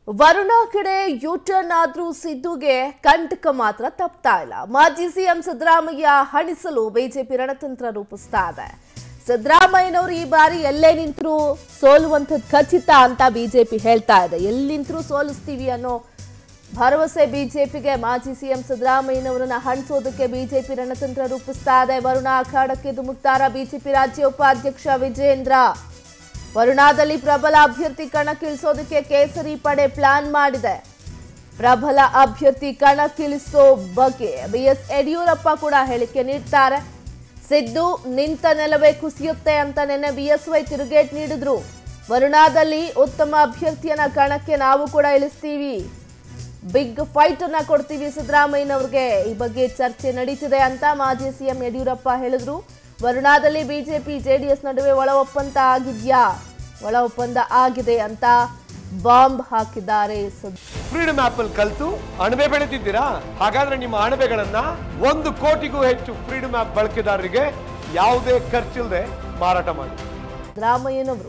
ವರುಣ ಕಡೆ ಯೂಟರ್ನ್ ಆದ್ರೂ ಸಿದ್ದುಗೆ ಕಂಟಕ ಮಾತ್ರ ತಪ್ತಾ ಇಲ್ಲ ಮಾಜಿ ಸಿಎಂ ಸಿದ್ದರಾಮಯ್ಯ ಹಣಿಸಲು ಬಿಜೆಪಿ ರಣತಂತ್ರ ರೂಪಿಸ್ತಾ ಇದೆ ಸಿದ್ದರಾಮಯ್ಯನವರು ಈ ಬಾರಿ ಎಲ್ಲೇ ನಿಂತರೂ ಸೋಲುವಂಥದ್ದು ಖಚಿತ ಅಂತ ಬಿಜೆಪಿ ಹೇಳ್ತಾ ಇದೆ ಎಲ್ಲಿ ನಿಂತರೂ ಸೋಲಿಸ್ತೀವಿ ಅನ್ನೋ ಭರವಸೆ ಬಿಜೆಪಿಗೆ ಮಾಜಿ ಸಿಎಂ ಸಿದ್ದರಾಮಯ್ಯನವರನ್ನ ಹಣಿಸೋದಕ್ಕೆ ಬಿಜೆಪಿ ರಣತಂತ್ರ ರೂಪಿಸ್ತಾ ಇದೆ ವರುಣ ಅಖಾಡಕ್ಕೆ ಧುಮುಕ್ತಾರ ಬಿಜೆಪಿ ರಾಜ್ಯ ಉಪಾಧ್ಯಕ್ಷ ವಿಜೇಂದ್ರ ವರುಣಾದಲ್ಲಿ ಪ್ರಬಲ ಅಭ್ಯರ್ಥಿ ಕಣಕ್ಕಿಳಿಸೋದಕ್ಕೆ ಕೇಸರಿ ಪಡೆ ಪ್ಲಾನ್ ಮಾಡಿದೆ ಪ್ರಬಲ ಅಭ್ಯರ್ಥಿ ಕಣಕ್ಕಿಳಿಸೋ ಬಗ್ಗೆ ಬಿಎಸ್ ಯಡಿಯೂರಪ್ಪ ಕೂಡ ಹೇಳಿಕೆ ನೀಡ್ತಾರೆ ಸಿದ್ದು ನಿಂತ ನೆಲವೇ ಕುಸಿಯುತ್ತೆ ಅಂತ ನೆನ್ನೆ ಬಿಎಸ್ವೈ ತಿರುಗೇಟ್ ನೀಡಿದ್ರು ವರುಣಾದಲ್ಲಿ ಉತ್ತಮ ಅಭ್ಯರ್ಥಿಯನ್ನ ಕಣಕ್ಕೆ ನಾವು ಕೂಡ ಇಳಿಸ್ತೀವಿ ಬಿಗ್ ಫೈಟ್ ಅನ್ನ ಕೊಡ್ತೀವಿ ಸಿದ್ದರಾಮಯ್ಯನವ್ರಿಗೆ ಈ ಬಗ್ಗೆ ಚರ್ಚೆ ನಡೀತಿದೆ ಅಂತ ಮಾಜಿ ಸಿಎಂ ಯಡಿಯೂರಪ್ಪ ಹೇಳಿದ್ರು ವರುಣಾದಲ್ಲಿ ಬಿಜೆಪಿ ಜೆಡಿಎಸ್ ನಡುವೆ ಒಳ ಒಪ್ಪಂದ ಆಗಿದ್ಯಾ ಒಳ ಒಪ್ಪಂದ ಆಗಿದೆ ಅಂತ ಬಾಂಬ್ ಹಾಕಿದ್ದಾರೆ ಸಿದ್ದು. ಫ್ರೀಡಮ್ ಆಪ್ ಅಲ್ಲಿ ಕಲ್ತು ಅಣಬೆ ಬೆಳೆತಿದ್ದೀರಾ ಹಾಗಾದ್ರೆ ನಿಮ್ಮ ಅಣಬೆಗಳನ್ನ ಒಂದು ಕೋಟಿಗೂ ಹೆಚ್ಚು ಫ್ರೀಡಮ್ ಆಪ್ ಬಳಕೆದಾರರಿಗೆ ಯಾವುದೇ ಖರ್ಚಿಲ್ಲದೆ ಮಾರಾಟ ಮಾಡಿ ಸಿದ್ದರಾಮಯ್ಯನವರು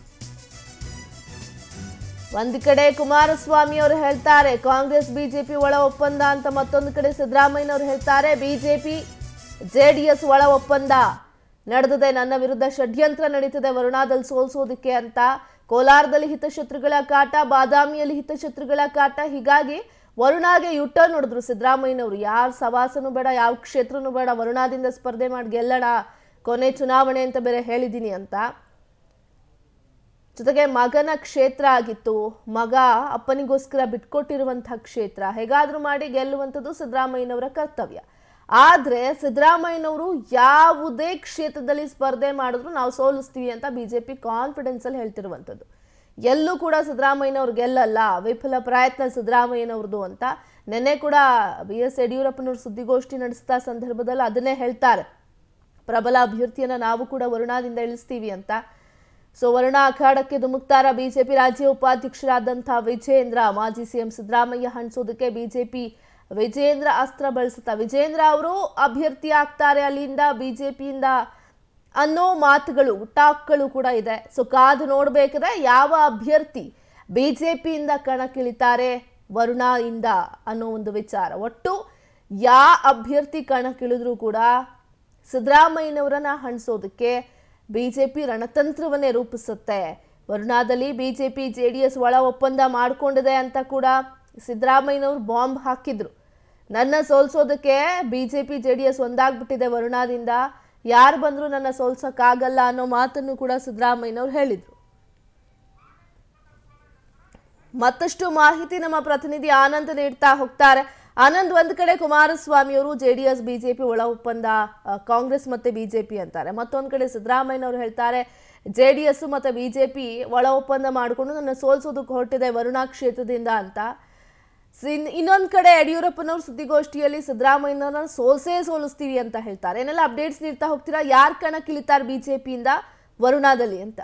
ಒಂದ್ ಕಡೆ ಕುಮಾರಸ್ವಾಮಿ ಅವರು ಹೇಳ್ತಾರೆ ಕಾಂಗ್ರೆಸ್ ಬಿಜೆಪಿ ಒಳ ಒಪ್ಪಂದ ಅಂತ ಮತ್ತೊಂದು ಕಡೆ ಸಿದ್ದರಾಮಯ್ಯನವರು ಹೇಳ್ತಾರೆ ಬಿಜೆಪಿ ಜೆಡಿಎಸ್ ಒಳ ಒಪ್ಪಂದ ನಡೆದಿದೆ ನನ್ನ ವಿರುದ್ಧ ಷಡ್ಯಂತ್ರ ನಡೀತಿದೆ ವರುಣಾದಲ್ಲಿ ಸೋಲ್ಸೋದಕ್ಕೆ ಅಂತ ಕೋಲಾರದಲ್ಲಿ ಹಿತಶತ್ರುಗಳ ಕಾಟ ಬಾದಾಮಿಯಲ್ಲಿ ಹಿತಶತ್ರುಗಳ ಕಾಟ ಹೀಗಾಗಿ ವರುಣಾಗೆ ಯುಟರ್ನ್ ನೋಡಿದ್ರು ಸಿದ್ದರಾಮಯ್ಯನವರು ಯಾರ ಸವಾಸನೂ ಬೇಡ ಯಾವ ಕ್ಷೇತ್ರನೂ ಬೇಡ ವರುಣಾದಿಂದ ಸ್ಪರ್ಧೆ ಮಾಡಿ ಗೆಲ್ಲಣ ಕೊನೆ ಚುನಾವಣೆ ಅಂತ ಬೇರೆ ಹೇಳಿದ್ದೀನಿ ಅಂತ ಜೊತೆಗೆ ಮಗನ ಕ್ಷೇತ್ರ ಆಗಿತ್ತು ಮಗ ಅಪ್ಪನಿಗೋಸ್ಕರ ಬಿಟ್ಕೊಟ್ಟಿರುವಂತಹ ಕ್ಷೇತ್ರ ಹೇಗಾದ್ರೂ ಮಾಡಿ ಗೆಲ್ಲುವಂಥದ್ದು ಸಿದ್ದರಾಮಯ್ಯನವರ ಕರ್ತವ್ಯ ಆದ್ರೆ ಸಿದ್ದರಾಮಯ್ಯನವರು ಯಾವುದೇ ಕ್ಷೇತ್ರದಲ್ಲಿ ಸ್ಪರ್ಧೆ ಮಾಡಿದ್ರು ನಾವು ಸೋಲಿಸ್ತೀವಿ ಅಂತ ಬಿಜೆಪಿ ಕಾನ್ಫಿಡೆನ್ಸ್ ಅಲ್ಲಿ ಹೇಳ್ತಿರುವಂಥದ್ದು ಎಲ್ಲೂ ಕೂಡ ಸಿದ್ದರಾಮಯ್ಯನವ್ರು ಗೆಲ್ಲಲ್ಲ ವಿಫಲ ಪ್ರಯತ್ನ ಸಿದ್ದರಾಮಯ್ಯನವ್ರದ್ದು ಅಂತ ನಿನ್ನೆ ಕೂಡ ಬಿ ಎಸ್ ಯಡಿಯೂರಪ್ಪನವ್ರು ಸುದ್ದಿಗೋಷ್ಠಿ ನಡೆಸ್ತಾ ಸಂದರ್ಭದಲ್ಲಿ ಅದನ್ನೇ ಹೇಳ್ತಾರೆ ಪ್ರಬಲ ಅಭ್ಯರ್ಥಿಯನ್ನ ನಾವು ಕೂಡ ವರುಣಾದಿಂದ ಇಳಿಸ್ತೀವಿ ಅಂತ ಸೊ ವರುಣ ಅಖಾಡಕ್ಕೆ ಧುಮುಕ್ತಾರ ಬಿಜೆಪಿ ರಾಜ್ಯ ಉಪಾಧ್ಯಕ್ಷರಾದಂತಹ ವಿಜೇಂದ್ರ ಮಾಜಿ ಸಿಎಂ ಸಿದ್ದರಾಮಯ್ಯ ಹಣಿಸೋದಕ್ಕೆ ಬಿಜೆಪಿ ವಿಜೇಂದ್ರ ಅಸ್ತ್ರ ಬಳಸುತ್ತಾ ವಿಜೇಂದ್ರ ಅವರು ಅಭ್ಯರ್ಥಿ ಆಗ್ತಾರೆ ಅಲ್ಲಿಂದ ಬಿಜೆಪಿಯಿಂದ ಅನ್ನೋ ಮಾತುಗಳು ಟಾಕ್ಗಳು ಕೂಡ ಇದೆ ಸೊ ಕಾದು ನೋಡಬೇಕಿದೆ ಯಾವ ಅಭ್ಯರ್ಥಿ ಬಿಜೆಪಿಯಿಂದ ಕಣಕ್ಕಿಳಿತಾರೆ ವರುಣ ಇಂದ ಅನ್ನೋ ಒಂದು ವಿಚಾರ ಒಟ್ಟು ಯಾ ಅಭ್ಯರ್ಥಿ ಕಣಕ್ಕಿಳಿದ್ರೂ ಕೂಡ ಸಿದ್ದರಾಮಯ್ಯನವರನ್ನ ಹಣಿಸೋದಕ್ಕೆ ಬಿಜೆಪಿ ರಣತಂತ್ರವನ್ನೇ ರೂಪಿಸುತ್ತೆ ವರುಣಾದಲ್ಲಿ ಬಿಜೆಪಿ ಜೆ ಡಿ ಎಸ್ ಒಳ ಒಪ್ಪಂದ ಮಾಡಿಕೊಂಡಿದೆ ಅಂತ ಕೂಡ ಸಿದ್ದರಾಮಯ್ಯನವರು ಬಾಂಬ್ ಹಾಕಿದ್ರು ನನ್ನ ಸೋಲ್ಸೋದಕ್ಕೆ ಬಿಜೆಪಿ ಜೆ ಡಿ ಎಸ್ ಒಂದಾಗ್ಬಿಟ್ಟಿದೆ ವರುಣಾದಿಂದ ಯಾರು ಬಂದರೂ ನನ್ನ ಸೋಲ್ಸೋಕ್ಕಾಗಲ್ಲ ಅನ್ನೋ ಮಾತನ್ನು ಕೂಡ ಸಿದ್ದರಾಮಯ್ಯನವರು ಹೇಳಿದರು ಮತ್ತಷ್ಟು ಮಾಹಿತಿ ನಮ್ಮ ಪ್ರತಿನಿಧಿ ಆನಂದ್ ನೀಡ್ತಾ ಹೋಗ್ತಾರೆ ಆನಂದ್ ಒಂದ್ ಕಡೆ ಕುಮಾರಸ್ವಾಮಿ ಅವರು ಜೆಡಿಎಸ್ ಬಿಜೆಪಿ ಒಳ ಒಪ್ಪಂದ ಆ, ಕಾಂಗ್ರೆಸ್ ಮತ್ತೆ ಬಿಜೆಪಿ ಅಂತಾರೆ ಮತ್ತೊಂದ್ ಕಡೆ ಸಿದ್ದರಾಮಯ್ಯನವರು ಹೇಳ್ತಾರೆ ಜೆಡಿಎಸ್ ಮತ್ತೆ ಬಿಜೆಪಿ ಒಳ ಒಪ್ಪಂದ ಮಾಡಿಕೊಂಡು ನನ್ನ ಸೋಲ್ಸೋದಕ್ಕೆ ಹೊರಟಿದೆ ವರುಣಾ ಕ್ಷೇತ್ರದಿಂದ ಅಂತ ಸಿನ್- ಇನ್ನೊಂದ್ ಕಡೆ ಯಡಿಯೂರಪ್ಪನವ್ರು ಸುದ್ದಿಗೋಷ್ಠಿಯಲ್ಲಿ ಸಿದ್ದರಾಮಯ್ಯನವ್ರನ್ನ ಸೋಲ್ಸೇ ಸೋಲಿಸ್ತೀವಿ ಅಂತ ಹೇಳ್ತಾರೆ ಏನೆಲ್ಲ ಅಪ್ಡೇಟ್ಸ್ ನೀಡ್ತಾ ಹೋಗ್ತೀರಾ ಯಾರ್ ಕಣಕ್ಕಿಳಿತಾರೆ ಬಿಜೆಪಿಯಿಂದ ವರುಣಾದಲ್ಲಿ ಅಂತ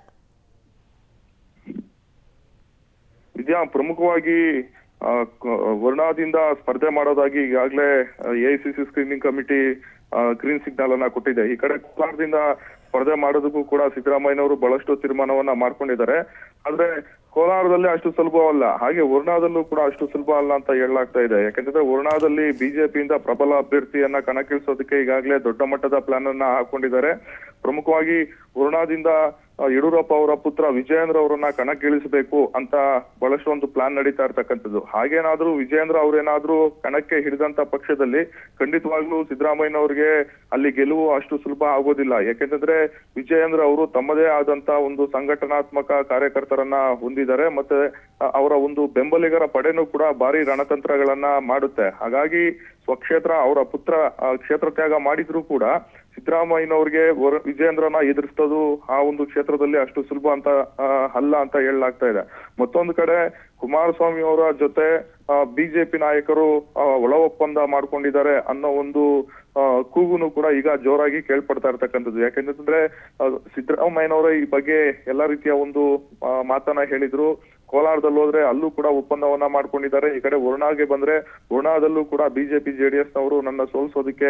ವಿದ್ಯಾ ಪ್ರಮುಖವಾಗಿ ಆ, ಕ- ವರುಣಾದಿಂದ ಸ್ಪರ್ಧೆ ಮಾಡೋದಾಗಿ ಈಗಾಗಲೇ AICC screening committee green signal ಅನ್ನ ಕೊಟ್ಟಿದೆ ಈ ಕಡೆ ಕೋಲಾರದಿಂದ ಸ್ಪರ್ಧೆ ಮಾಡೋದಕ್ಕೂ ಕೂಡ ಸಿದ್ದರಾಮಯ್ಯನವರು ಬಹಳಷ್ಟು ತೀರ್ಮಾನವನ್ನ ಮಾಡ್ಕೊಂಡಿದ್ದಾರೆ ಆದ್ರೆ ಕೋಲಾರದಲ್ಲಿ ಅಷ್ಟು ಸುಲಭವಲ್ಲ ಹಾಗೆ ವರುಣಾದಲ್ಲೂ ಕೂಡ ಅಷ್ಟು ಸುಲಭ ಅಲ್ಲ ಅಂತ ಹೇಳಲಾಗ್ತಾ ಇದೆ ಯಾಕಂತಂದ್ರೆ ವರುಣಾದಲ್ಲಿ ಬಿಜೆಪಿಯಿಂದ ಪ್ರಬಲ ಅಭ್ಯರ್ಥಿಯನ್ನ ಕಣಕ್ಕಿಳಿಸೋದಕ್ಕೆ ಈಗಾಗಲೇ ದೊಡ್ಡ ಮಟ್ಟದ ಪ್ಲಾನ್ ಅನ್ನ ಹಾಕೊಂಡಿದ್ದಾರೆ ಪ್ರಮುಖವಾಗಿ ವರುಣಾದಿಂದ ಆ, ಯಡಿಯೂರಪ್ಪ ಅವರ ಪುತ್ರ ವಿಜಯೇಂದ್ರ ಅವರನ್ನ ಕಣಕ್ಕಿಳಿಸಬೇಕು ಅಂತ ಬಹಳಷ್ಟು ಒಂದು ಪ್ಲಾನ್ ನಡೀತಾ ಇರ್ತಕ್ಕಂಥದ್ದು ಹಾಗೇನಾದ್ರೂ ವಿಜಯೇಂದ್ರ ಅವರೇನಾದ್ರೂ ಕಣಕ್ಕೆ ಹಿಡಿದಂತ ಪಕ್ಷದಲ್ಲಿ ಖಂಡಿತವಾಗ್ಲೂ ಸಿದ್ದರಾಮಯ್ಯನವರಿಗೆ ಅಲ್ಲಿ ಗೆಲುವು ಅಷ್ಟು ಸುಲಭ ಆಗೋದಿಲ್ಲ ಯಾಕೆಂತಂದ್ರೆ ವಿಜಯೇಂದ್ರ ಅವರು ತಮ್ಮದೇ ಆದಂತ ಒಂದು ಸಂಘಟನಾತ್ಮಕ ಕಾರ್ಯಕರ್ತರನ್ನ ಹೊಂದಿದ್ದಾರೆ ಮತ್ತೆ ಆ, ಅವರ ಒಂದು ಬೆಂಬಲಿಗರ ಪಡೆನೂ ಕೂಡ ಭಾರಿ ರಣತಂತ್ರಗಳನ್ನ ಮಾಡುತ್ತೆ ಹಾಗಾಗಿ ಸ್ವಕ್ಷೇತ್ರ ಅವರ ಪುತ್ರ ಆ, ಕ್ಷೇತ್ರ ತ್ಯಾಗ ಮಾಡಿದ್ರು ಕೂಡ ಸಿದ್ದರಾಮಯ್ಯನವ್ರಿಗೆ ವರ- ವಿಜಯೇಂದ್ರನ ಎದುರಿಸೋದು ಆ ಒಂದು ಕ್ಷೇತ್ರದಲ್ಲಿ ಅಷ್ಟು ಸುಲಭ ಅಂತ ಆ, ಅಲ್ಲ ಅಂತ ಹೇಳಲಾಗ್ತಾ ಇದೆ ಮತ್ತೊಂದು ಕಡೆ ಕುಮಾರಸ್ವಾಮಿ ಅವರ ಜೊತೆ ಬಿಜೆಪಿ ನಾಯಕರು ಆ, ಒಳ ಒಪ್ಪಂದ ಮಾಡ್ಕೊಂಡಿದ್ದಾರೆ ಅನ್ನೋ ಒಂದು ಆ, ಕೂಗುನು ಕೂಡ ಈಗ ಜೋರಾಗಿ ಕೇಳ್ಪಡ್ತಾ ಇರ್ತಕ್ಕಂಥದ್ದು ಯಾಕೆಂತಂದ್ರೆ ಆ, ಸಿದ್ದರಾಮಯ್ಯನವರ ಈ ಬಗ್ಗೆ ಎಲ್ಲಾ ರೀತಿಯ ಒಂದು ಆ, ಮಾತನ್ನ ಹೇಳಿದ್ರು ಕೋಲಾರದಲ್ಲಿ ಹೋದ್ರೆ ಅಲ್ಲೂ ಕೂಡ ಒಪ್ಪಂದವನ್ನ ಮಾಡ್ಕೊಂಡಿದ್ದಾರೆ ಈ ಕಡೆ ವರುಣಾಗೆ ಬಂದ್ರೆ ವರುಣಾದಲ್ಲೂ ಕೂಡ ಬಿಜೆಪಿ ಜೆಡಿಎಸ್ ನವರು ನನ್ನ ಸೋಲ್ಸೋದಕ್ಕೆ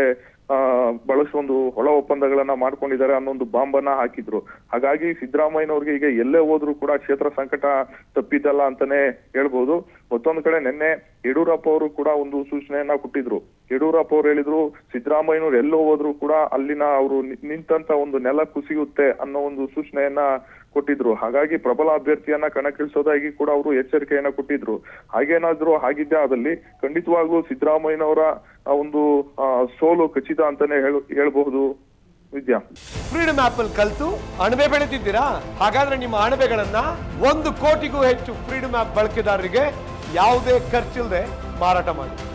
ಆ, ಬಹಳಷ್ಟು ಒಂದು ಒಳ ಒಪ್ಪಂದಗಳನ್ನ ಮಾಡ್ಕೊಂಡಿದ್ದಾರೆ ಅನ್ನೋ ಒಂದು ಬಾಂಬನ್ನ ಹಾಕಿದ್ರು ಹಾಗಾಗಿ ಸಿದ್ದರಾಮಯ್ಯನವ್ರಿಗೆ ಈಗ ಎಲ್ಲೇ ಹೋದ್ರು ಕೂಡ ಕ್ಷೇತ್ರ ಸಂಕಟ ತಪ್ಪಿದ್ದಲ್ಲ ಅಂತಾನೆ ಹೇಳ್ಬೋದು ಮತ್ತೊಂದು ಕಡೆ ನಿನ್ನೆ ಯಡಿಯೂರಪ್ಪ ಅವರು ಕೂಡ ಒಂದು ಸೂಚನೆಯನ್ನ ಕೊಟ್ಟಿದ್ರು ಯಡಿಯೂರಪ್ಪ ಅವ್ರು ಹೇಳಿದ್ರು ಸಿದ್ದರಾಮಯ್ಯನವ್ರು ಎಲ್ಲೋ ಹೋದ್ರು ಕೂಡ ಅಲ್ಲಿನ ಅವರು ನಿಂತಂತ ಒಂದು ನೆಲ ಕುಸಿಯುತ್ತೆ ಅನ್ನೋ ಒಂದು ಸೂಚನೆಯನ್ನ ಕೊಟ್ಟಿದ್ರು ಹಾಗಾಗಿ ಪ್ರಬಲ ಅಭ್ಯರ್ಥಿಯನ್ನ ಕಣಕ್ಕಿಳಿಸೋದಾಗಿ ಕೂಡ ಅವರು ಎಚ್ಚರಿಕೆಯನ್ನ ಕೊಟ್ಟಿದ್ರು ಹಾಗೇನಾದ್ರೂ ಆಗಿದ್ದೆ ಆದಲ್ಲಿ ಖಂಡಿತವಾಗ್ಲೂ ಸಿದ್ದರಾಮಯ್ಯನವರ ಆ ಒಂದು ಆ, ಸೋಲು ಖಚಿತ ಅಂತಾನೆ ಹೇಳ ಹೇಳ್ಬಹುದು ವಿದ್ಯಾ ಫ್ರೀಡಮ್ ಆಪ್ ಅಲ್ಲಿ ಕಲ್ತು ಅಣಬೆ ಬೆಳೆತಿದ್ದೀರಾ ಹಾಗಾದ್ರೆ ನಿಮ್ಮ ಅಣಬೆಗಳನ್ನ ಒಂದು ಕೋಟಿಗೂ ಹೆಚ್ಚು ಫ್ರೀಡಮ್ ಆಪ್ ಬಳಕೆದಾರರಿಗೆ ಯಾವುದೇ ಖರ್ಚಿಲ್ಲದೆ ಮಾರಾಟ ಮಾಡಿ